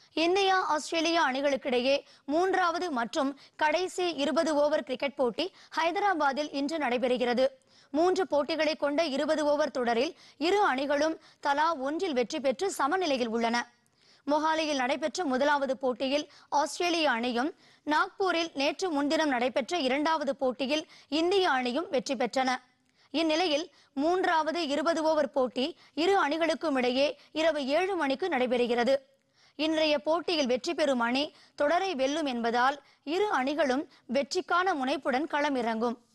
India Australia அணிகளுக்கிடையே மூன்றாவது மற்றும் கடைசி இருபது ஓவர் கிரிக்கெட் போட்டி ஹைதராபாத்தில் இன்று நடைபெறுகிறது மூன்று போட்டிகளை கொண்ட இருபது ஓவர் தொடரில் இரு அணிகளும் தலா ஒன்றில் வெற்றி பெற்று சமநிலையில் உள்ளன மொஹாலியில் நடைபெற்ற முதலாவது போட்டியில் ஆஸ்திரேலிய அணியும் நாக்பூரில் நேற்று முன்தினம் நடைபெற்ற இரண்டாவது போட்டியில் இந்திய அணியும் வெற்றி பெற்றன இந்நிலையில் மூன்றாவது இருபது ஓவர் போட்டி இரு அணிகளுக்கும் இடையே இரவு ஏழு மணிக்கு நடைபெறுகிறது இன்றைய போட்டியில் வெற்றி பெறும் அணி தொடரை வெல்லும் என்பதால் இரு அணிகளும் வெற்றிக்கான முனைப்புடன் களமிறங்கும்